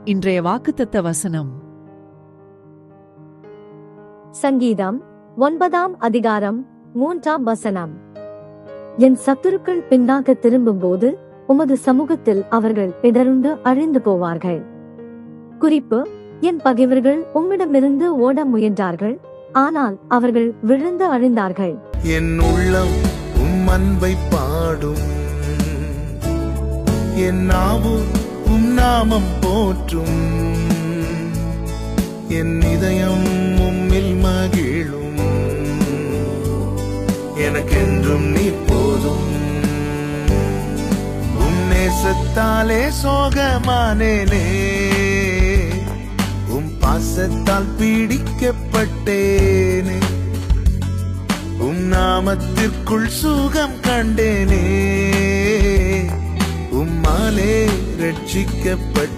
இன்றைய வாக்குத்தத்த வசனம் சங்கீதம் ஒன்பதாம் அதிகாரம் மூன்றாம் வசனம் என் சத்துருக்கள் பின்னாக திரும்பும்போது உமது சமூகத்தில் அவர்கள் பிடருண்டு அழிந்து போவார்கள் குறிப்பு என் பகைவர்கள் உம்மிடமிருந்து ஓட முயன்றார்கள் ஆனால் அவர்கள் விழுந்து அழிந்தார்கள் என் உள்ளம் உம் அன்பை பாடும் என் நாவு உம் நாமம் போற்றும் என் இதயம் உம்மில் மகிழும் எனக்கென்றும் நீ போதும் உம் நேசத்தாலே சோகமானேனே உம் பாசத்தால் பீடிக்கப்பட்டேனே உம் நாமத்திற்குள் சுகம் கண்டேனே உம்மாலே ரட்சிக்கப்பட்ட